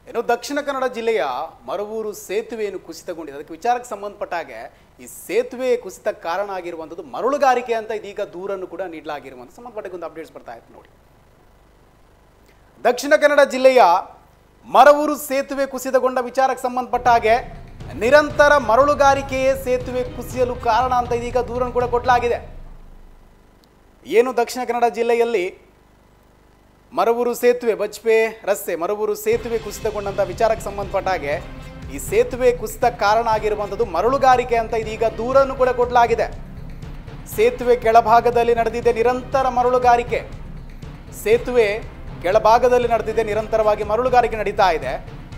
ಇನ್ನು ದಕ್ಷಿಣ ಕನ್ನಡ ಜಿಲ್ಲೆಯ ಮರವೂರು ಸೇತುವೆಯನ್ನು ಕುಸಿತಗೊಂಡಿದೆ ಅದಕ್ಕೆ ವಿಚಾರಕ್ಕೆ ಸಂಬಂಧಪಟ್ಟ ಹಾಗೆ ಈ ಸೇತುವೆ ಕುಸಿತ ಕಾರಣ ಆಗಿರುವಂಥದ್ದು ಮರಳುಗಾರಿಕೆ ಅಂತ ಇದೀಗ ದೂರನ್ನು ಕೂಡ ನೀಡಲಾಗಿರುವಂಥ ಸಂಬಂಧಪಟ್ಟ ಒಂದು ಅಪ್ಡೇಟ್ಸ್ ಬರ್ತಾ ಇತ್ತು ನೋಡಿ ದಕ್ಷಿಣ ಕನ್ನಡ ಜಿಲ್ಲೆಯ ಮರವೂರು ಸೇತುವೆ ಕುಸಿತಗೊಂಡ ವಿಚಾರಕ್ಕೆ ಸಂಬಂಧಪಟ್ಟ ಹಾಗೆ ನಿರಂತರ ಮರಳುಗಾರಿಕೆಯೇ ಸೇತುವೆ ಕುಸಿಯಲು ಕಾರಣ ಅಂತ ಇದೀಗ ದೂರನ್ನು ಕೂಡ ಕೊಡಲಾಗಿದೆ ಏನು ದಕ್ಷಿಣ ಕನ್ನಡ ಜಿಲ್ಲೆಯಲ್ಲಿ ಮರವೂರು ಸೇತುವೆ ಬಜ್ಪೆ ರಸ್ತೆ ಮರವೂರು ಸೇತುವೆ ಕುಸಿತಗೊಂಡಂಥ ವಿಚಾರಕ್ಕೆ ಸಂಬಂಧಪಟ್ಟ ಹಾಗೆ ಈ ಸೇತುವೆ ಕುಸಿತ ಕಾರಣ ಆಗಿರುವಂಥದ್ದು ಮರಳುಗಾರಿಕೆ ಅಂತ ಇದೀಗ ದೂರನ್ನು ಕೂಡ ಕೊಡಲಾಗಿದೆ ಸೇತುವೆ ಕೆಳಭಾಗದಲ್ಲಿ ನಡೆದಿದೆ ನಿರಂತರ ಮರಳುಗಾರಿಕೆ ಸೇತುವೆ ಕೆಳಭಾಗದಲ್ಲಿ ನಡೆದಿದೆ ನಿರಂತರವಾಗಿ ಮರಳುಗಾರಿಕೆ ನಡೀತಾ ಇದೆ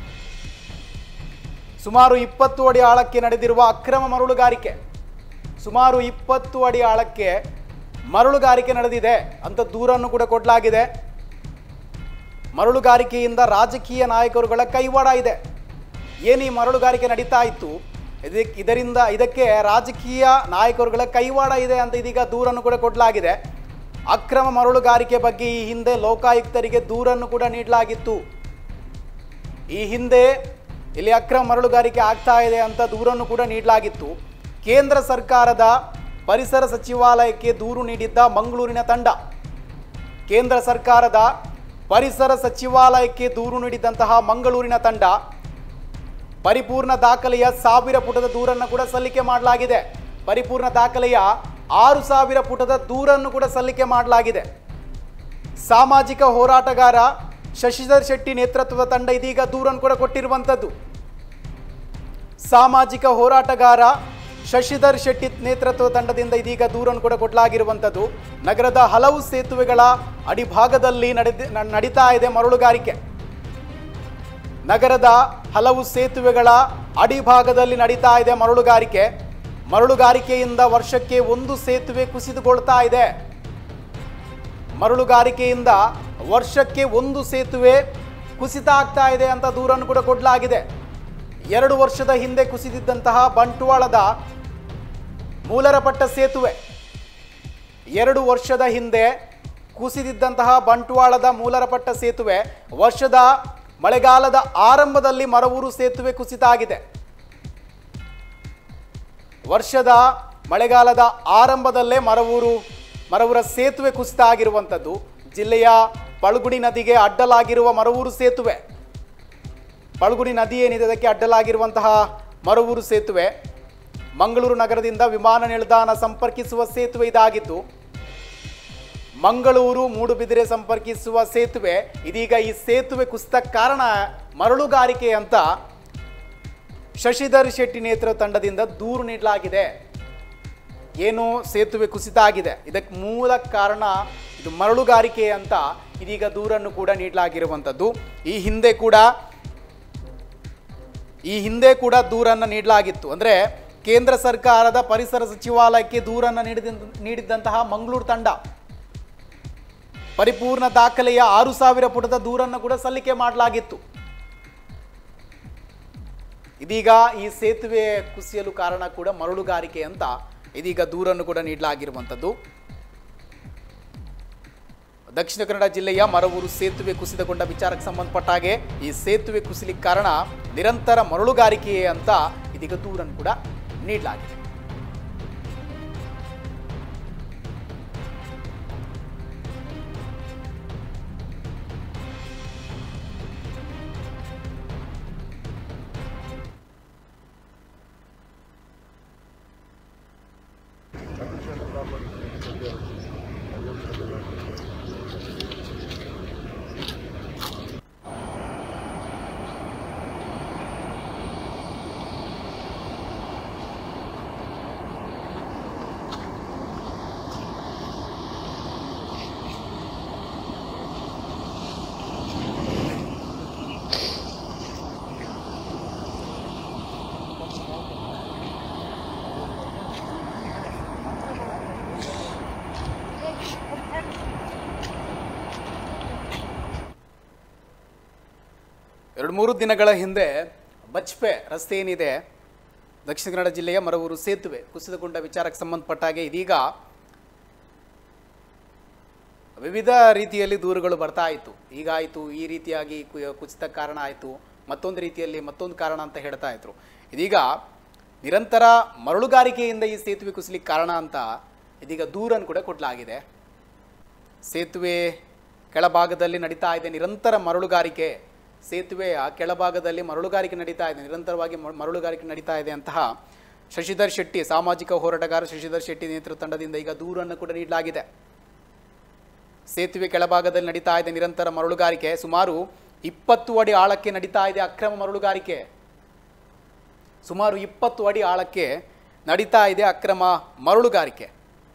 ಸುಮಾರು ಇಪ್ಪತ್ತು ಅಡಿ ಆಳಕ್ಕೆ ನಡೆದಿರುವ ಅಕ್ರಮ ಮರಳುಗಾರಿಕೆ ಸುಮಾರು ಇಪ್ಪತ್ತು ಅಡಿ ಆಳಕ್ಕೆ ಮರಳುಗಾರಿಕೆ ನಡೆದಿದೆ ಅಂತ ದೂರನ್ನು ಕೂಡ ಕೊಡಲಾಗಿದೆ ಮರಳುಗಾರಿಕೆಯಿಂದ ರಾಜಕೀಯ ನಾಯಕರುಗಳ ಕೈವಾಡ ಇದೆ ಏನು ಈ ಮರಳುಗಾರಿಕೆ ನಡೀತಾ ಇತ್ತು ಇದಕ್ಕೆ ಇದರಿಂದ ಇದಕ್ಕೆ ರಾಜಕೀಯ ನಾಯಕರುಗಳ ಕೈವಾಡ ಇದೆ ಅಂತ ಇದೀಗ ದೂರನ್ನು ಕೂಡ ಕೊಡಲಾಗಿದೆ ಅಕ್ರಮ ಮರಳುಗಾರಿಕೆ ಬಗ್ಗೆ ಈ ಹಿಂದೆ ಲೋಕಾಯುಕ್ತರಿಗೆ ದೂರನ್ನು ಕೂಡ ನೀಡಲಾಗಿತ್ತು ಈ ಹಿಂದೆ ಇಲ್ಲಿ ಅಕ್ರಮ ಮರಳುಗಾರಿಕೆ ಆಗ್ತಾ ಇದೆ ಅಂತ ದೂರನ್ನು ಕೂಡ ನೀಡಲಾಗಿತ್ತು ಕೇಂದ್ರ ಸರ್ಕಾರದ ಪರಿಸರ ಸಚಿವಾಲಯಕ್ಕೆ ದೂರು ನೀಡಿದ್ದ ಮಂಗಳೂರಿನ ತಂಡ ಕೇಂದ್ರ ಸರ್ಕಾರದ ಪರಿಸರ ಸಚಿವಾಲಯಕ್ಕೆ ದೂರು ನೀಡಿದಂತಹ ಮಂಗಳೂರಿನ ತಂಡ ಪರಿಪೂರ್ಣ ದಾಖಲೆಯ ಸಾವಿರ ಪುಟದ ದೂರನ್ನು ಕೂಡ ಸಲ್ಲಿಕೆ ಮಾಡಲಾಗಿದೆ ಪರಿಪೂರ್ಣ ದಾಖಲೆಯ ಆರು ಸಾವಿರ ಪುಟದ ದೂರನ್ನು ಕೂಡ ಸಲ್ಲಿಕೆ ಮಾಡಲಾಗಿದೆ ಸಾಮಾಜಿಕ ಹೋರಾಟಗಾರ ಶಶಿಧರ್ ಶೆಟ್ಟಿ ನೇತೃತ್ವದ ತಂಡ ಇದೀಗ ದೂರನ್ನು ಕೂಡ ಕೊಟ್ಟಿರುವಂಥದ್ದು ಸಾಮಾಜಿಕ ಹೋರಾಟಗಾರ ಶಶಿಧರ್ ಶೆಟ್ಟಿ ನೇತೃತ್ವದ ತಂಡದಿಂದ ಇದೀಗ ದೂರನ್ನು ಕೂಡ ಕೊಡಲಾಗಿರುವಂಥದ್ದು ನಗರದ ಹಲವು ಸೇತುವೆಗಳ ಅಡಿಭಾಗದಲ್ಲಿ ನಡೆದ ನ- ನಡೀತಾ ಇದೆ ಮರಳುಗಾರಿಕೆ ನಗರದ ಹಲವು ಸೇತುವೆಗಳ ಅಡಿಭಾಗದಲ್ಲಿ ನಡೀತಾ ಇದೆ ಮರಳುಗಾರಿಕೆ ಮರಳುಗಾರಿಕೆಯಿಂದ ವರ್ಷಕ್ಕೆ ಒಂದು ಸೇತುವೆ ಕುಸಿದುಕೊಳ್ತಾ ಇದೆ ಮರಳುಗಾರಿಕೆಯಿಂದ ವರ್ಷಕ್ಕೆ ಒಂದು ಸೇತುವೆ ಕುಸಿತ ಆಗ್ತಾ ಇದೆ ಅಂತ ದೂರನ್ನು ಕೂಡ ಕೊಡಲಾಗಿದೆ ಎರಡು ವರ್ಷದ ಹಿಂದೆ ಕುಸಿದಿದ್ದಂತಹ ಬಂಟ್ವಾಳದ ಮೂಲರಪಟ್ಟ ಸೇತುವೆ ಎರಡು ವರ್ಷದ ಹಿಂದೆ ಕುಸಿದಿದ್ದಂತಹ ಬಂಟ್ವಾಳದ ಮೂಲರಪಟ್ಟ ಸೇತುವೆ ವರ್ಷದ ಮಳೆಗಾಲದ ಆರಂಭದಲ್ಲಿ ಮರವೂರು ಸೇತುವೆ ಕುಸಿತ ಆಗಿದೆ ವರ್ಷದ ಮಳೆಗಾಲದ ಆರಂಭದಲ್ಲೇ ಮರವೂರು ಮರವೂರ ಸೇತುವೆ ಕುಸಿತ ಆಗಿರುವಂಥದ್ದು ಜಿಲ್ಲೆಯ ಪಳಗುಡಿ ನದಿಗೆ ಅಡ್ಡಲಾಗಿರುವ ಮರವೂರು ಸೇತುವೆ ಪಳಗುಡಿ ನದಿ ಏನಿದೆ ಅದಕ್ಕೆ ಅಡ್ಡಲಾಗಿರುವಂತಹ ಮರವೂರು ಸೇತುವೆ ಮಂಗಳೂರು ನಗರದಿಂದ ವಿಮಾನ ನಿಲ್ದಾಣ ಸಂಪರ್ಕಿಸುವ ಸೇತುವೆ ಇದಾಗಿತ್ತು ಮಂಗಳೂರು ಮೂಡುಬಿದಿರೆ ಸಂಪರ್ಕಿಸುವ ಸೇತುವೆ ಇದೀಗ ಈ ಸೇತುವೆ ಕುಸಿತ ಕಾರಣ ಮರಳುಗಾರಿಕೆ ಅಂತ ಶಶಿಧರ್ ಶೆಟ್ಟಿ ನೇತೃತ್ವ ತಂಡದಿಂದ ದೂರು ನೀಡಲಾಗಿದೆ ಏನು ಸೇತುವೆ ಕುಸಿತ ಆಗಿದೆ ಇದಕ್ಕೆ ಮೂಲ ಕಾರಣ ಇದು ಮರಳುಗಾರಿಕೆ ಅಂತ ಇದೀಗ ದೂರನ್ನು ಕೂಡ ನೀಡಲಾಗಿರುವಂಥದ್ದು ಈ ಹಿಂದೆ ಕೂಡ ಈ ಹಿಂದೆ ಕೂಡ ದೂರನ್ನು ನೀಡಲಾಗಿತ್ತು ಅಂದರೆ ಕೇಂದ್ರ ಸರ್ಕಾರದ ಪರಿಸರ ಸಚಿವಾಲಯಕ್ಕೆ ದೂರನ್ನು ನೀಡಿದ ನೀಡಿದ್ದಂತಹ ಮಂಗಳೂರು ತಂಡ ಪರಿಪೂರ್ಣ ದಾಖಲೆಯ ಆರು ಸಾವಿರ ಪುಟದ ದೂರನ್ನು ಕೂಡ ಸಲ್ಲಿಕೆ ಮಾಡಲಾಗಿತ್ತು ಇದೀಗ ಈ ಸೇತುವೆ ಕುಸಿಯಲು ಕಾರಣ ಕೂಡ ಮರಳುಗಾರಿಕೆ ಅಂತ ಇದೀಗ ದೂರನ್ನು ಕೂಡ ನೀಡಲಾಗಿರುವಂಥದ್ದು ದಕ್ಷಿಣ ಕನ್ನಡ ಜಿಲ್ಲೆಯ ಮರವೂರು ಸೇತುವೆ ಕುಸಿತಗೊಂಡ ವಿಚಾರಕ್ಕೆ ಸಂಬಂಧಪಟ್ಟ ಹಾಗೆ ಈ ಸೇತುವೆ ಕುಸಿಲಿಕ್ಕೆ ಕಾರಣ ನಿರಂತರ ಮರಳುಗಾರಿಕೆಯೇ ಅಂತ ಇದೀಗ ದೂರನ್ನು ಕೂಡ ನೀಡಲಾಗಿದೆ ಎರಡು ಮೂರು ದಿನಗಳ ಹಿಂದೆ ಬಚ್ಪೆ ರಸ್ತೆ ಏನಿದೆ ದಕ್ಷಿಣ ಕನ್ನಡ ಜಿಲ್ಲೆಯ ಮರವೂರು ಸೇತುವೆ ಕುಸಿದುಕೊಂಡ ವಿಚಾರಕ್ಕೆ ಸಂಬಂಧಪಟ್ಟ ಹಾಗೆ ಇದೀಗ ವಿವಿಧ ರೀತಿಯಲ್ಲಿ ದೂರುಗಳು ಬರ್ತಾ ಇತ್ತು ಹೀಗಾಯಿತು ಈ ರೀತಿಯಾಗಿ ಕು- ಕುಸಿತ ಕಾರಣ ಆಯಿತು ಮತ್ತೊಂದು ರೀತಿಯಲ್ಲಿ ಮತ್ತೊಂದು ಕಾರಣ ಅಂತ ಹೇಳ್ತಾ ಇದ್ರು ಇದೀಗ ನಿರಂತರ ಮರಳುಗಾರಿಕೆಯಿಂದ ಈ ಸೇತುವೆ ಕುಸಿಲಿಕ್ಕೆ ಕಾರಣ ಅಂತ ಇದೀಗ ದೂರನ್ನು ಕೂಡ ಕೊಡಲಾಗಿದೆ ಸೇತುವೆ ಕೆಳಭಾಗದಲ್ಲಿ ನಡೀತಾ ಇದೆ ನಿರಂತರ ಮರಳುಗಾರಿಕೆ ಸೇತುವೆಯ ಕೆಳಭಾಗದಲ್ಲಿ ಮರಳುಗಾರಿಕೆ ನಡೀತಾ ಇದೆ ನಿರಂತರವಾಗಿ ಮ- ಮರಳುಗಾರಿಕೆ ನಡೀತಾ ಇದೆ ಅಂತಹ ಶಶಿಧರ್ ಶೆಟ್ಟಿ ಸಾಮಾಜಿಕ ಹೋರಾಟಗಾರ ಶಶಿಧರ್ ಶೆಟ್ಟಿ ನೇತೃತ್ವ ತಂಡದಿಂದ ಈಗ ದೂರನ್ನು ಕೂಡ ನೀಡಲಾಗಿದೆ ಸೇತುವೆ ಕೆಳಭಾಗದಲ್ಲಿ ನಡೀತಾ ಇದೆ ನಿರಂತರ ಮರಳುಗಾರಿಕೆ ಸುಮಾರು ಇಪ್ಪತ್ತು ಅಡಿ ಆಳಕ್ಕೆ ನಡೀತಾ ಇದೆ ಅಕ್ರಮ ಮರಳುಗಾರಿಕೆ ಸುಮಾರು ಇಪ್ಪತ್ತು ಅಡಿ ಆಳಕ್ಕೆ ನಡೀತಾ ಇದೆ ಅಕ್ರಮ ಮರಳುಗಾರಿಕೆ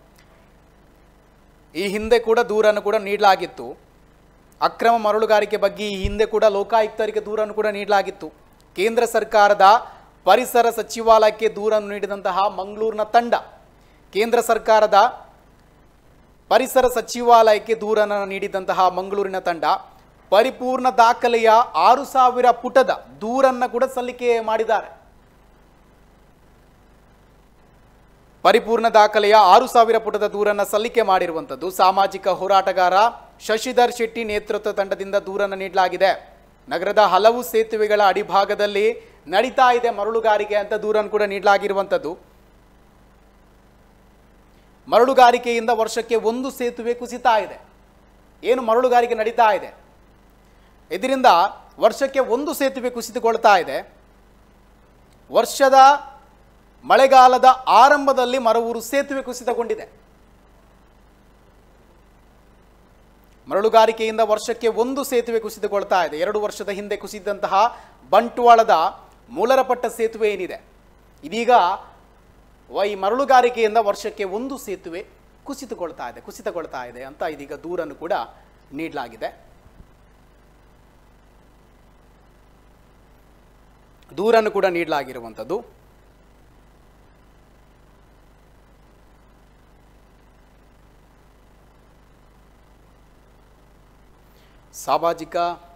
ಈ ಹಿಂದೆ ಕೂಡ ದೂರನ್ನು ಕೂಡ ನೀಡಲಾಗಿತ್ತು ಅಕ್ರಮ ಮರಳುಗಾರಿಕೆ ಬಗ್ಗೆ ಈ ಹಿಂದೆ ಕೂಡ ಲೋಕಾಯುಕ್ತರಿಗೆ ದೂರನ್ನು ಕೂಡ ನೀಡಲಾಗಿತ್ತು ಕೇಂದ್ರ ಸರ್ಕಾರದ ಪರಿಸರ ಸಚಿವಾಲಯಕ್ಕೆ ದೂರನ್ನು ನೀಡಿದಂತಹ ಮಂಗಳೂರಿನ ತಂಡ ಕೇಂದ್ರ ಸರ್ಕಾರದ ಪರಿಸರ ಸಚಿವಾಲಯಕ್ಕೆ ದೂರನ್ನು ನೀಡಿದಂತಹ ಮಂಗಳೂರಿನ ತಂಡ ಪರಿಪೂರ್ಣ ದಾಖಲೆಯ ಆರು ಸಾವಿರ ಪುಟದ ದೂರನ್ನು ಕೂಡ ಸಲ್ಲಿಕೆ ಮಾಡಿದ್ದಾರೆ ಪರಿಪೂರ್ಣ ದಾಖಲೆಯ ಆರು ಸಾವಿರ ಪುಟದ ದೂರನ್ನು ಸಲ್ಲಿಕೆ ಮಾಡಿರುವಂಥದ್ದು ಸಾಮಾಜಿಕ ಹೋರಾಟಗಾರ ಶಶಿಧರ್ ಶೆಟ್ಟಿ ನೇತೃತ್ವ ತಂಡದಿಂದ ದೂರನ್ನು ನೀಡಲಾಗಿದೆ ನಗರದ ಹಲವು ಸೇತುವೆಗಳ ಅಡಿಭಾಗದಲ್ಲಿ ನಡೀತಾ ಇದೆ ಮರಳುಗಾರಿಕೆ ಅಂತ ದೂರನ್ನು ಕೂಡ ನೀಡಲಾಗಿರುವಂಥದ್ದು ಮರಳುಗಾರಿಕೆಯಿಂದ ವರ್ಷಕ್ಕೆ ಒಂದು ಸೇತುವೆ ಕುಸಿತಾ ಇದೆ ಏನು ಮರಳುಗಾರಿಕೆ ನಡೀತಾ ಇದೆ ಇದರಿಂದ ವರ್ಷಕ್ಕೆ ಒಂದು ಸೇತುವೆ ಕುಸಿತುಕೊಳ್ತಾ ಇದೆ ವರ್ಷದ ಮಳೆಗಾಲದ ಆರಂಭದಲ್ಲಿ ಮರವೂರು ಸೇತುವೆ ಕುಸಿತಗೊಂಡಿದೆ ಮರಳುಗಾರಿಕೆಯಿಂದ ವರ್ಷಕ್ಕೆ ಒಂದು ಸೇತುವೆ ಕುಸಿತುಕೊಳ್ತಾ ಇದೆ ಎರಡು ವರ್ಷದ ಹಿಂದೆ ಕುಸಿದಂತಹ ಬಂಟ್ವಾಳದ ಮೂಲರಪಟ್ಟ ಸೇತುವೆ ಏನಿದೆ ಇದೀಗ ವ- ಈ ಮರಳುಗಾರಿಕೆಯಿಂದ ವರ್ಷಕ್ಕೆ ಒಂದು ಸೇತುವೆ ಕುಸಿತುಕೊಳ್ತಾ ಇದೆ ಕುಸಿತಗೊಳ್ತಾ ಇದೆ ಅಂತ ಇದೀಗ ದೂರನ್ನು ಕೂಡ ನೀಡಲಾಗಿದೆ ದೂರನ್ನು ಕೂಡ ನೀಡಲಾಗಿರುವಂಥದ್ದು ಸಾಮಾಜಿಕ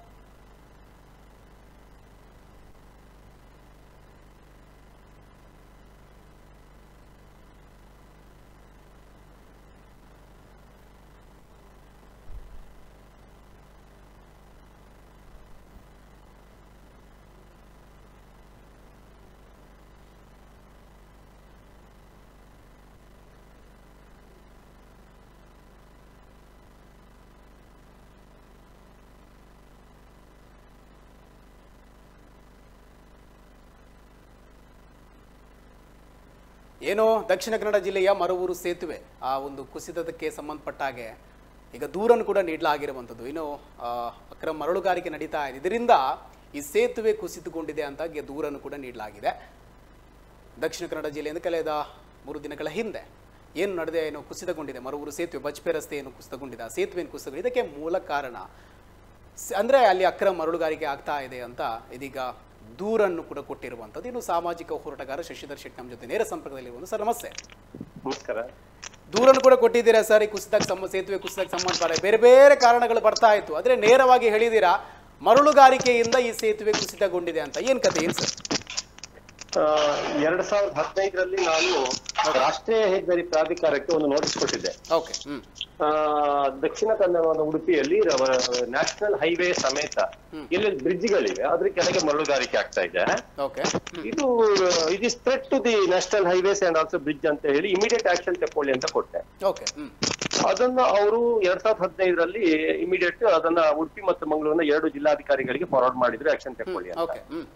ಏನೋ ದಕ್ಷಿಣ ಕನ್ನಡ ಜಿಲ್ಲೆಯ ಮರವೂರು ಸೇತುವೆ ಆ ಒಂದು ಕುಸಿತದಕ್ಕೆ ಸಂಬಂಧಪಟ್ಟ ಹಾಗೆ ಈಗ ದೂರನ್ನು ಕೂಡ ನೀಡಲಾಗಿರುವಂಥದ್ದು ಇನ್ನು ಆ, ಅಕ್ರಮ ಮರಳುಗಾರಿಕೆ ನಡೀತಾ ಇದೆ ಇದರಿಂದ ಈ ಸೇತುವೆ ಕುಸಿತುಕೊಂಡಿದೆ ಅಂತ ಗೆ ದೂರನ್ನು ಕೂಡ ನೀಡಲಾಗಿದೆ ದಕ್ಷಿಣ ಕನ್ನಡ ಜಿಲ್ಲೆಯಿಂದ ಕಳೆದ ಮೂರು ದಿನಗಳ ಹಿಂದೆ ಏನು ನಡೆದೆ ಏನು ಕುಸಿತಗೊಂಡಿದೆ ಮರವೂರು ಸೇತುವೆ ಬಜ್ಪೆ ರಸ್ತೆ ಏನು ಕುಸಿತಗೊಂಡಿದೆ ಆ ಸೇತುವೆಯನ್ನು ಕುಸಿತಗೊಂಡಿದೆ ಇದಕ್ಕೆ ಮೂಲ ಕಾರಣ ಸ- ಅಂದ್ರೆ ಅಲ್ಲಿ ಅಕ್ರಮ ಮರಳುಗಾರಿಕೆ ಆಗ್ತಾ ಇದೆ ಅಂತ ಇದೀಗ ದೂರನ್ನು ಕೂಡ ಕೊಟ್ಟಿರುವಂಥದ್ದು ಇನ್ನು ಸಾಮಾಜಿಕ ಹೋರಾಟಗಾರ ಶಶಿಧರ್ ಶೆಟ್ಟಿ ನಮ್ಮ ಜೊತೆ ನೇರ ಸಂಪರ್ಕದಲ್ಲಿರುವುದು ಸರ್ ನಮಸ್ತೆ ನಮಸ್ಕಾರ ದೂರನ್ನು ಕೂಡ ಕೊಟ್ಟಿದ್ದೀರಾ ಸರ್ ಈ ಕುಸಿತಕ್ಕೆ ಸಂಬಂಧ ಸೇತುವೆ ಕುಸಿತಕ್ಕೆ ಸಂಬಂಧಪಟ್ಟ ಬೇರೆ ಬೇರೆ ಕಾರಣಗಳು ಬರ್ತಾ ಇತ್ತು ಆದ್ರೆ ನೇರವಾಗಿ ಹೇಳಿದ್ದೀರಾ ಮರಳುಗಾರಿಕೆಯಿಂದ ಈ ಸೇತುವೆ ಕುಸಿತಗೊಂಡಿದೆ ಅಂತ ಏನ್ ಕತೆ ಏನ್ ಸರ್ ಆ, ಎರಡ್ ಸಾವಿರದ ಹದಿನೈದರಲ್ಲಿ ನಾನು ರಾಷ್ಟ್ರೀಯ ಹೆದ್ದಾರಿ ಪ್ರಾಧಿಕಾರಕ್ಕೆ ಒಂದು ನೋಟಿಸ್ ಕೊಟ್ಟಿದ್ದೆ ಓಕೆ ಹ್ಮ್ ಆ, ದಕ್ಷಿಣ ಕನ್ನಡದ ಉಡುಪಿಯಲ್ಲಿ ನ್ಯಾಷನಲ್ ಹೈವೇ ಸಮೇತ ಇಲ್ಲಿ ಬ್ರಿಡ್ಜ್ಗಳಿವೆ ಅದ್ರ ಕೆಳಗೆ ಮರಳುಗಾರಿಕೆ ಆಗ್ತಾ ಇದೆ ಓಕೆ ಇದು it is threat to the national highways and also bridge ಅಂತ ಹೇಳಿ ಇಮಿಡಿಯೇಟ್ ಆಕ್ಷನ್ ತಕೊಳ್ಳಿ ಅಂತ ಕೊಟ್ಟೆ ಓಕೆ ಹ್ಮ್ ಅದನ್ನ ಅವರು ಎರಡ್ ಸಾವಿರದ ಹದಿನೈದರಲ್ಲಿ ಇಮಿಡಿಯೇಟ್ ಅದನ್ನ ಉಡುಪಿ ಮತ್ತು ಮಂಗಳೂರಿನ ಎರಡು ಜಿಲ್ಲಾಧಿಕಾರಿಗಳಿಗೆ ಫಾರ್ವರ್ಡ್ ಮಾಡಿದ್ರು ಆಕ್ಷನ್ ತಕೊಳ್ಳಿ ಅಂತ ಓಕೆ ಹ್ಮ್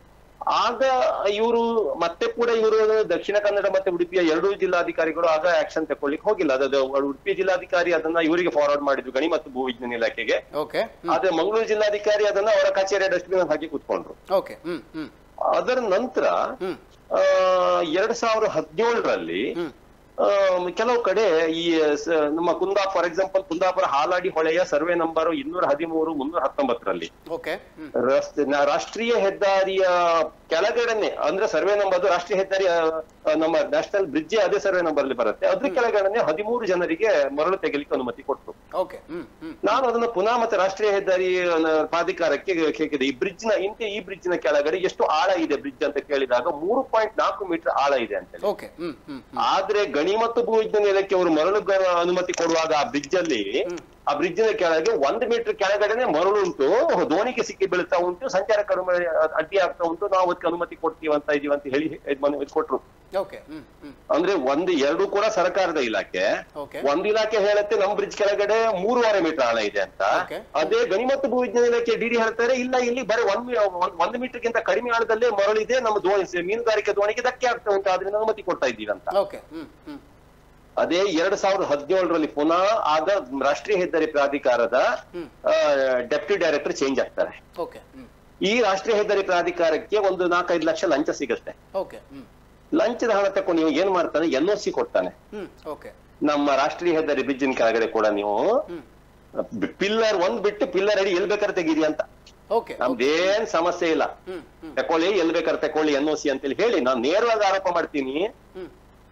ಆಗ ಇವರು ಮತ್ತೆ ಕೂಡ ಇವರು ದಕ್ಷಿಣ ಕನ್ನಡ ಮತ್ತೆ ಉಡುಪಿಯ ಎರಡೂ ಜಿಲ್ಲಾಧಿಕಾರಿಗಳು ಆಗ ಆಕ್ಷನ್ ತಕೊಳ್ಳಿಕ್ಕೆ ಹೋಗಿಲ್ಲ ಅದು ಉಡುಪಿ ಜಿಲ್ಲಾಧಿಕಾರಿ ಅದನ್ನ ಇವರಿಗೆ ಫಾರ್ವರ್ಡ್ ಮಾಡಿದ್ರು ಗಣಿ ಮತ್ತು ಭೂವಿಜ್ಞಾನ ಇಲಾಖೆಗೆ ಓಕೆ ಆದ್ರೆ ಮಂಗಳೂರು ಜಿಲ್ಲಾಧಿಕಾರಿ ಅದನ್ನ ಅವರ ಕಚೇರಿಯ ಡಸ್ಟ್ಬಿನ್ ಹಾಕಿ ಕೂತ್ಕೊಂಡ್ರು ಓಕೆ ಹ್ಮ್ ಹ್ಮ್ ಅದರ ನಂತರ ಹ್ಮ್ ಆ, ಎರಡ್ ಸಾವಿರದ ಹದಿನೇಳರಲ್ಲಿ ಹ್ಮ್ ಕೆಲವು ಕಡೆ ಈ ಸ- ನಮ್ಮ ಕುಂದಾ ಫಾರ್ ಎಕ್ಸಾಂಪಲ್ ಕುಂದಾಪುರ ಹಾಲಾಡಿ ಹೊಳೆಯ ಸರ್ವೆ ನಂಬರ್ ಇನ್ನೂರ ಹದಿಮೂರು ಮುನ್ನೂರ ಹತ್ತೊಂಬತ್ತರಲ್ಲಿ ಓಕೆ ಹ್ಮ್ ರಸ್ತೆ ನ- ರಾಷ್ಟ್ರೀಯ ಹೆದ್ದಾರಿಯ ಕೆಳಗಡೆನೆ ಅಂದ್ರೆ ಸರ್ವೆ ನಂಬರ್ ಅದು ರಾಷ್ಟ್ರೀಯ ಹೆದ್ದಾರಿ ಆ, ಆ, ನಮ್ಮ ನ್ಯಾಷನಲ್ ಬ್ರಿಡ್ಜ್ ಅದೇ ಸರ್ವೆ ನಂಬರ್ ಅಲ್ಲಿ ಬರುತ್ತೆ ಅದ್ರ ಕೆಳಗಡೆನೆ ಹದಿಮೂರು ಜನರಿಗೆ ಮರಳು ತೆಗಿಲಿಕ್ಕೆ ಅನುಮತಿ ಕೊಟ್ಟರು ಓಕೆ ಹ್ಮ್ ಹ್ಮ್ ನಾನು ಅದನ್ನ ಪುನಃ ಮತ್ತೆ ರಾಷ್ಟ್ರೀಯ ಹೆದ್ದಾರಿ ಆ, ಪ್ರಾಧಿಕಾರಕ್ಕೆ ಕೇಳಿದೆ ಈ ಬ್ರಿಡ್ಜ್ ನ ಇಂತೆ ಈ ಬ್ರಿಡ್ಜ್ ನ ಕೆಳಗಡೆ ಎಷ್ಟು ಆಳ ಇದೆ ಬ್ರಿಡ್ಜ್ ಅಂತ ಕೇಳಿದಾಗ ಮೂರು ಪಾಯಿಂಟ್ ನಾಲ್ಕು ಮೀಟರ್ ಆಳ ಇದೆ ಅಂತ ಹೇಳಿ ಓಕೆ ಹ್ಮ್ ಹ್ಮ್ ಹ್ಮ್ ಆದ್ರೆ ಗಣಿ ಮತ್ತು ಭೂವಿಜ್ಞಾನ ಇಲಾಖೆ ಅವರು ಮರಳು ಗ- ಅನುಮತಿ ಕೊಡುವಾಗ ಆ ಬ್ರಿಡ್ಜ್ ಅಲ್ಲಿ ಆ ಬ್ರಿಡ್ಜಿನ ಕೆಳಗೆ ಒಂದ್ ಮೀಟರ್ ಕೆಳಗಡೆನೆ ಮರಳು ಉಂಟು ದೋಣಿಗೆ ಸಿಕ್ಕಿ ಬೀಳ್ತಾ ಉಂಟು ಸಂಚಾರಕ್ಕೆ ಅನುಮತಿ ಅಡ್ಡಿ ಆಗ್ತಾ ಉಂಟು ನಾವು ಅದಕ್ಕೆ ಅನುಮತಿ ಕೊಡ್ತೀವಿ ಅಂತ ಇದೀವಿ ಅಂತ ಹೇಳಿ ಇದ್ ಮನೆ- ಇದ್ ಕೊಟ್ರು ಓಕೆ ಹ್ಮ್ ಹ್ಮ್ ಅಂದ್ರೆ ಒಂದು ಎರಡು ಕೂಡ ಸರ್ಕಾರದ ಇಲಾಖೆ ಓಕೆ ಒಂದ್ ಇಲಾಖೆ ಹೇಳುತ್ತೆ ನಮ್ ಬ್ರಿಡ್ಜ್ ಕೆಳಗಡೆ ಮೂರುವರೆ ಮೀಟರ್ ಆಳ ಇದೆ ಅಂತ Okay. ಅದೇ ಗಣಿ ಮತ್ತು ಭೂವಿಜ್ಞಾನ ಇಲಾಖೆ ಡಿಡಿ ಹೇಳ್ತಾರೆ ಇಲ್ಲ ಇಲ್ಲಿ ಬರೀ ಒಂದ್ ಮೀ- ಒಂದ್- ಒಂದ್ ಮೀಟರ್ ಗಿಂತ ಕಡಿಮೆ ಆಳದಲ್ಲೇ ಮರಳಿದೆ ನಮ್ಮ ದೋಣಿ ಮೀನುಗಾರಿಕೆ ದೋಣಿಗೆ ಧಕ್ಕೆ ಆಗ್ತಾ ಉಂಟು ಆದ್ರಿಂದ ಅನುಮತಿ ಕೊಡ್ತಾ ಇದ್ದೀವಿ ಅಂತ ಓಕೆ ಹ್ಮ್ ಹ್ಮ್ ಅದೇ ಎರಡ್ ಸಾವಿರದ ಹದಿನೇಳರಲ್ಲಿ ಪುನಃ ಆಗ ರಾಷ್ಟ್ರೀಯ ಹೆದ್ದಾರಿ ಪ್ರಾಧಿಕಾರದ ಹ್ಮ್. ಡೆಪ್ಟಿ ಡೈರೆಕ್ಟರ್ ಚೇಂಜ್ ಆಗ್ತಾರೆ ಓಕೆ ಹ್ಮ್ ಈ ರಾಷ್ಟ್ರೀಯ ಹೆದ್ದಾರಿ ಪ್ರಾಧಿಕಾರಕ್ಕೆ ಒಂದು ನಾಲ್ಕೈದು ಲಕ್ಷ ಲಂಚ ಸಿಗುತ್ತೆ ಓಕೆ ಹ್ಮ್ ಲಂಚದ ಹಣ ತಕೊಂಡು ನೀವು ಏನ್ ಮಾಡ್ತಾನೆ ಎನ್ ಸಿ ಕೊಡ್ತಾನೆ ಹ್ಮ್ ಓಕೆ ನಮ್ಮ ರಾಷ್ಟ್ರೀಯ ಹೆದ್ದಾರಿ ಬ್ರಿಡ್ಜಿನ ಕೆಳಗಡೆ ಕೂಡ ನೀವು ಹ್ಮ್ ಪಿಲ್ಲರ್ ಒಂದ್ ಬಿಟ್ಟು ಪಿಲ್ಲರ್ ಅಡಿ ಎಲ್ ಬೇಕಾದ್ರೆ ತೆಗೀರಿ ಅಂತ ಓಕೆ ನಮ್ದೇನ್ ಸಮಸ್ಯೆ ಇಲ್ಲ ಹ್ಮ್ ಹ್ಮ್ ತಕೊಳ್ಳಿ ಎಲ್ ಬೇಕಾದ್ರೆ ತಕೊಳ್ಳಿ ಎನ್ ಸಿ ಅಂತೇಳಿ ಹೇಳಿ ನಾನು ನೇರವಾಗಿ ಆರೋಪ ಮಾಡ್ತೀನಿ ಹ್ಮ್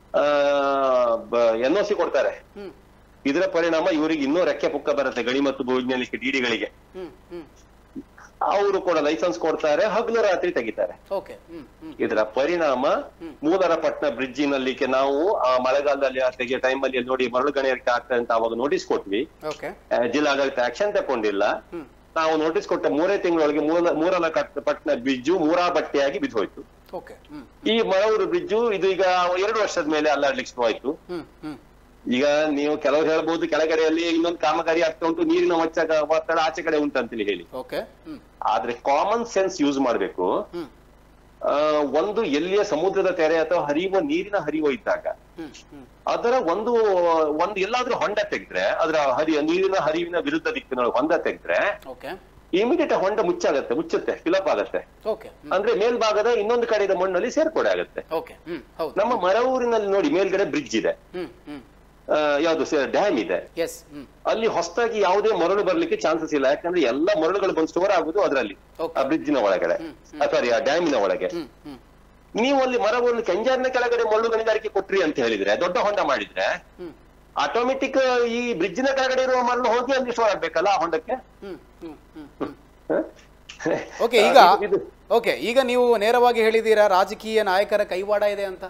ಎನ್ ಸಿ ಕೊಡ್ತಾರೆ ಹ್ಮ್ ಇದರ ಪರಿಣಾಮ ಇವರಿಗೆ ಇನ್ನೂ ರೆಕ್ಕೆ ಪುಕ್ಕ ಬರುತ್ತೆ ಗಣಿ ಮತ್ತು ಭೂವಿಜ್ಞಾನಿಕ ಡಿಡಿಗಳಿಗೆ ಹ್ಮ್ ಹ್ಮ್ ಅವರು ಕೂಡ ಲೈಸೆನ್ಸ್ ಕೊಡ್ತಾರೆ ಹಗಲು ರಾತ್ರಿ ತೆಗಿತಾರೆ ಓಕೆ ಹ್ಮ್ ಹ್ಮ್ ಇದರ ಪರಿಣಾಮ ಮೂಲರಪಟ್ನ ಬ್ರಿಡ್ಜಿನಲ್ಲಿ ನಾವು ಆ ಮಳೆಗಾಲದಲ್ಲಿ ಆ ತೆಗೆಯೋ ಟೈಮಲ್ಲಿ ನೋಡಿ ಮರಳು ಗಣಿಯಕ್ಕೆ ಆಗ್ತದೆ ಅಂತ ಅವಾಗ ನೋಟಿಸ್ ಕೊಟ್ವಿ ಓಕೆ ಆ, ಜಿಲ್ಲಾಡಳಿತ ಆಕ್ಷನ್ ತಕೊಂಡಿಲ್ಲ ಹ್ಮ್ ನಾವು ನೋಟಿಸ್ ಕೊಟ್ಟ ಮೂರೇ ತಿಂಗಳೊಳಗೆ ಮೂಲ ಮೂರಲ ಪಟ್ನ ಬ್ರಿಡ್ಜು ಮೂರಾ ಬಟ್ಟೆಯಾಗಿ ಬಿದ್ದೋಯ್ತು ಓಕೆ ಹ್ಮ್ ಈ ಮಳವೂರು ಬ್ರಿಡ್ಜು ಇದು ಈಗ ಎರಡು ವರ್ಷದ ಮೇಲೆ ಅಲ್ಲಾಡ್ಲಿಕ್ಕೆ ಶುರುವಾಯ್ತು ಹ್ಮ್ ಹ್ಮ್ ಈಗ ನೀವು ಕೆಲವರು ಹೇಳ್ಬೋದು ಕೆಳಗಡೆಯಲ್ಲಿ ಇನ್ನೊಂದು ಕಾಮಗಾರಿ ಆಗ್ತಾ ಉಂಟು ನೀರಿನ ಒಚ್ಚ ಒತ್ತಡ ಆಚೆ ಕಡೆ ಉಂಟು ಅಂತೇಳಿ ಹೇಳಿ ಓಕೆ ಹ್ಮ್ ಆದ್ರೆ ಕಾಮನ್ ಸೆನ್ಸ್ ಯೂಸ್ ಮಾಡ್ಬೇಕು ಹ್ಮ್ ಆ, ಒಂದು ಎಲ್ಲಿಯ ಸಮುದ್ರದ ತೆರೆ ಅಥವಾ ಹರಿಯುವ ನೀರಿನ ಹರಿವು ಇದ್ದಾಗ ಹ್ಮ್ ಹ್ಮ್ ಅದರ ಒಂದು ಒಂದು ಎಲ್ಲಾದ್ರೂ ಹೊಂಡ ತೆಗೆದ್ರೆ ಅದರ ಹರಿ ನೀರಿನ ಹರಿವಿನ ವಿರುದ್ಧ ದಿಕ್ಕಿನೊಳಗೆ ಹೊಂಡ ತೆಗೆದ್ರೆ ಓಕೆ ಇಮಿಡಿಯೇಟ್ ಹೊಂಡ ಮುಚ್ಚಾಗತ್ತೆ ಮುಚ್ಚುತ್ತೆ ಫಿಲಪ್ ಆಗತ್ತೆ ಓಕೆ ಹ್ಮ್ ಅಂದ್ರೆ ಮೇಲ್ಭಾಗದ ಇನ್ನೊಂದು ಕಡೆಯ ಮಣ್ಣಲ್ಲಿ ಸೇರ್ಪಡೆ ಆಗತ್ತೆ ಓಕೆ ಹ್ಮ್ ಹೌದು ನಮ್ಮ ಮರವೂರಿನಲ್ಲಿ ನೋಡಿ ಮೇಲ್ಗಡೆ ಬ್ರಿಡ್ಜ್ ಇದೆ ಹ್ಮ್ ಹ್ಮ್ ಆ, ಯಾವ್ದು ಡ್ಯಾಮ್ ಇದೆ ಎಸ್ ಹ್ಮ್ ಅಲ್ಲಿ ಹೊಸದಾಗಿ ಯಾವುದೇ ಮರಳು ಬರ್ಲಿಕ್ಕೆ ಚಾನ್ಸಸ್ ಇಲ್ಲ ಯಾಕಂದ್ರೆ ಎಲ್ಲಾ ಮರಳುಗಳು ಬಂದು ಸ್ಟೋರ್ ಆಗುದು ಅದರಲ್ಲಿ Okay. ಆ ಬ್ರಿಡ್ಜಿನ ಒಳಗಡೆ ಸಾರಿ ಆ ಡ್ಯಾಮಿನ ಒಳಗೆ ಹ್ಮ್ ಹ್ಮ್ ನೀವು ಅಲ್ಲಿ ಮರವನ್ನು ಕೆಂಜಾರಿನ ಕೆಳಗಡೆ ಮರಳು ಗಣಿಗಾರಿಕೆ ಕೊಟ್ರಿ ಅಂತ ಹೇಳಿದ್ರೆ ದೊಡ್ಡ ಹೊಂಡ ಮಾಡಿದ್ರೆ ಹ್ಮ್ ಆಟೋಮೆಟಿಕ್ ಈ ಬ್ರಿಡ್ಜಿನ ಕೆಳಗಡೆ ಇರುವ ಮರಳು ಹೋಗಿ ಅಲ್ಲಿ ಸ್ಟೋರ್ ಆಗ್ಬೇಕಲ್ಲ ಆ ಹೊಂಡಕ್ಕೆ ಹ್ಮ್ ಹ್ಮ್ ಹ್ಮ್ ಹ್ಮ್ ಹ? ಓಕೆ ಈಗ ಇದು- ಇದು ಓಕೆ ಈಗ ನೀವು ನೇರವಾಗಿ ಹೇಳಿದ್ದೀರಾ ರಾಜಕೀಯ ನಾಯಕರ ಕೈವಾಡ ಇದೆ ಅಂತ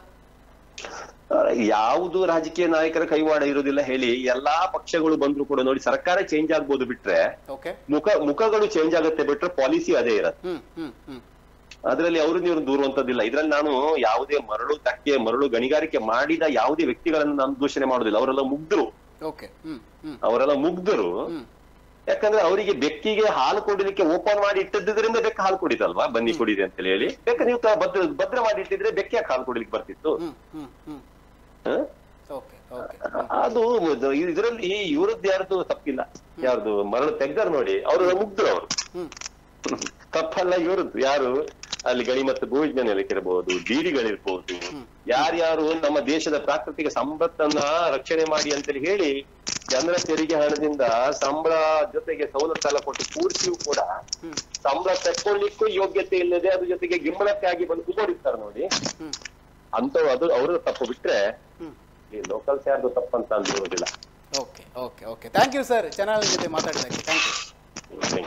ಆ, ಯಾವುದು ರಾಜಕೀಯ ನಾಯಕರ ಕೈವಾಡ ಇರುವುದಿಲ್ಲ ಹೇಳಿ ಎಲ್ಲಾ ಪಕ್ಷಗಳು ಬಂದ್ರು ಕೂಡ ನೋಡಿ ಸರ್ಕಾರ ಚೇಂಜ್ ಆಗ್ಬೋದು ಬಿಟ್ರೆ ಓಕೆ ಮುಖ ಮುಖಗಳು ಚೇಂಜ್ ಆಗುತ್ತೆ ಬಿಟ್ರೆ ಪಾಲಿಸಿ ಅದೇ ಇರತ್ತೆ ಹ್ಮ್ ಹ್ಮ್ ಹ್ಮ್ ಅದರಲ್ಲಿ ಅವರು ನೀವು ದೂರುವಂತದ್ದಿಲ್ಲ ಇದ್ರಲ್ಲಿ ನಾನು ಯಾವುದೇ ಮರಳು ತಕ್ಕೆ ಮರಳು ಗಣಿಗಾರಿಕೆ ಮಾಡಿದ ಯಾವುದೇ ವ್ಯಕ್ತಿಗಳನ್ನು ನಾನು ದೂಷಣೆ ಮಾಡುದಿಲ್ಲ ಅವರೆಲ್ಲ ಮುಗ್ಧರು ಓಕೆ ಹ್ಮ್ ಹ್ಮ್ ಅವರೆಲ್ಲ ಮುಗ್ಧರು ಹ್ಮ್ ಯಾಕಂದ್ರೆ ಅವರಿಗೆ ಬೆಕ್ಕಿಗೆ ಹಾಲು ಕೊಡಲಿಕ್ಕೆ ಓಪನ್ ಮಾಡಿ ಇಟ್ಟದ್ರಿಂದ ಬೆಕ್ಕ ಹಾಲು ಕುಡಿತಲ್ವಾ ಬನ್ನಿ ಕುಡಿದೆ ಅಂತ ಹೇಳಿ ಬೆಕ್ಕ ನೀವು ತ- ಭದ್ರ ಭದ್ರ ಮಾಡಿ ಇಟ್ಟಿದ್ರೆ ಬೆಕ್ಕ ಯಾಕೆ ಹಾಲು ಕುಡಿಲಿಕ್ಕೆ ಬರ್ತಿತ್ತು ಹ್ಮ್ ಹ್ಮ್ ಹ್ಮ್ ಹ? ಓಕೆ ಓಕೆ ಅದು ಇದರಲ್ಲಿ ಇವ್ರದ್ದು ಯಾರ್ದು ತಪ್ಪಿಲ್ಲ ಯಾರ್ದು ಮರಳು ತೆಗ್ದಾರ ನೋಡಿ ಅವರು ಮುಗ್ಧರು ಅವರು ಹ್ಮ್ ತಪ್ಪಲ್ಲ ಇವ್ರದ್ದು ಯಾರು ಅಲ್ಲಿ ಗಣಿ ಮತ್ತು ಭೂವಿಜ್ಞಾನ ಇರ್ಬೋದು ಡಿಡಿಗಳಿರ್ಬೋದು ಯಾರ್ಯಾರು ನಮ್ಮ ದೇಶದ ಪ್ರಾಕೃತಿಕ ಸಂಪತ್ತನ್ನ ರಕ್ಷಣೆ ಮಾಡಿ ಅಂತೇಳಿ ಹೇಳಿ ಜನರ ತೆರಿಗೆ ಹಣದಿಂದ ಸಂಬಳ ಜೊತೆಗೆ ಸವಲತ್ತೆಲ್ಲ ಕೊಟ್ಟು ಪೂರ್ತಿಯೂ ಕೂಡ ಹ್ಮ್ ಸಂಬಳ ತಕ್ಕೊಳ್ಳಿಕ್ಕೂ ಯೋಗ್ಯತೆ ಇಲ್ಲದೆ ಅದ್ರ ಜೊತೆಗೆ ಗಿಂಬಳಕ್ಕಾಗಿ ಬಂದು ಕೂತ್ಕೊಂಡಿರ್ತಾರೆ ನೋಡಿ ಹ್ಮ್ ಅಂತವ್ ಅದು ಅವ್ರ ತಪ್ಪು ಬಿಟ್ರೆ ಹ್ಮ್ ಈ ಲೋಕಲ್ಸ್ ಯಾರ್ದು ತಪ್ಪಂತ ಅಂದಿರೋದಿಲ್ಲ okay okay okay thank you sir channel ಜೊತೆ ಮಾತಾಡಿದ್ದಕ್ಕೆ ಥ್ಯಾಂಕ್ ಯು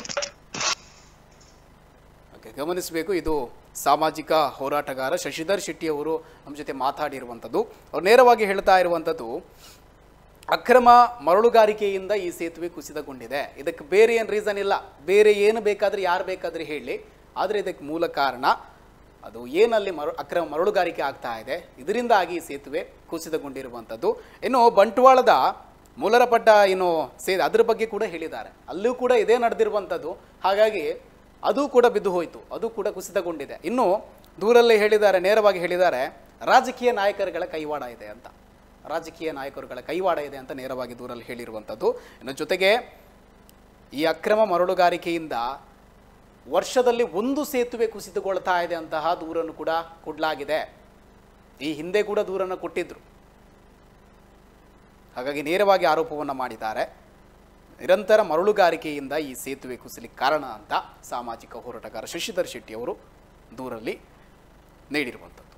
ಓಕೆ ಗಮನಿಸಬೇಕು ಇದು ಸಾಮಾಜಿಕ ಹೋರಾಟಗಾರ ಶಶಿಧರ್ ಶೆಟ್ಟಿ ಅವರು ನಮ್ಮ ಜೊತೆ ಮಾತಾಡಿರುವಂಥದ್ದು ಅವ್ರು ನೇರವಾಗಿ ಹೇಳ್ತಾ ಇರುವಂಥದ್ದು ಅಕ್ರಮ ಮರಳುಗಾರಿಕೆಯಿಂದ ಈ ಸೇತುವೆ ಕುಸಿತಗೊಂಡಿದೆ ಇದಕ್ಕೆ ಬೇರೆ ಏನು ರೀಸನ್ ಇಲ್ಲ ಬೇರೆ ಏನು ಬೇಕಾದರೆ ಯಾರು ಬೇಕಾದರೆ ಹೇಳಿ ಆದರೆ ಇದಕ್ಕೆ ಮೂಲ ಕಾರಣ ಅದು ಏನಲ್ಲಿ ಮರು ಅಕ್ರಮ ಮರಳುಗಾರಿಕೆ ಆಗ್ತಾ ಇದೆ ಇದರಿಂದಾಗಿ ಈ ಸೇತುವೆ ಕುಸಿತಗೊಂಡಿರುವಂಥದ್ದು ಇನ್ನು ಬಂಟ್ವಾಳದ ಮೂಲರಪಟ್ಟ ಏನು ಸೇ ಅದ್ರ ಬಗ್ಗೆ ಕೂಡ ಹೇಳಿದ್ದಾರೆ ಅಲ್ಲೂ ಕೂಡ ಇದೇ ನಡೆದಿರುವಂಥದ್ದು ಹಾಗಾಗಿ ಅದು ಕೂಡ ಬಿದ್ದು ಹೋಯಿತು ಅದು ಕೂಡ ಕುಸಿತಗೊಂಡಿದೆ ಇನ್ನು ದೂರಲ್ಲೇ ಹೇಳಿದ್ದಾರೆ ನೇರವಾಗಿ ಹೇಳಿದ್ದಾರೆ ರಾಜಕೀಯ ನಾಯಕರುಗಳ ಕೈವಾಡ ಇದೆ ಅಂತ ರಾಜಕೀಯ ನಾಯಕರುಗಳ ಕೈವಾಡ ಇದೆ ಅಂತ ನೇರವಾಗಿ ದೂರಲ್ಲಿ ಹೇಳಿರುವಂಥದ್ದು ಇನ್ನು ಜೊತೆಗೆ ಈ ಅಕ್ರಮ ಮರಳುಗಾರಿಕೆಯಿಂದ ವರ್ಷದಲ್ಲಿ ಒಂದು ಸೇತುವೆ ಕುಸಿತಗೊಳ್ತಾ ಇದೆ ಅಂತಹ ದೂರನ್ನು ಕೂಡ ಕೊಡಲಾಗಿದೆ ಈ ಹಿಂದೆ ಕೂಡ ದೂರನ್ನು ಕೊಟ್ಟಿದ್ರು ಹಾಗಾಗಿ ನೇರವಾಗಿ ಆರೋಪವನ್ನು ಮಾಡಿದ್ದಾರೆ ನಿರಂತರ ಮರಳುಗಾರಿಕೆಯಿಂದ ಈ ಸೇತುವೆ ಕುಸಿಲಿಕ್ಕೆ ಕಾರಣ ಅಂತ ಸಾಮಾಜಿಕ ಹೋರಾಟಗಾರ ಶಶಿಧರ್ ಶೆಟ್ಟಿ ಅವರು ದೂರಲ್ಲಿ ನೀಡಿರುವಂಥದ್ದು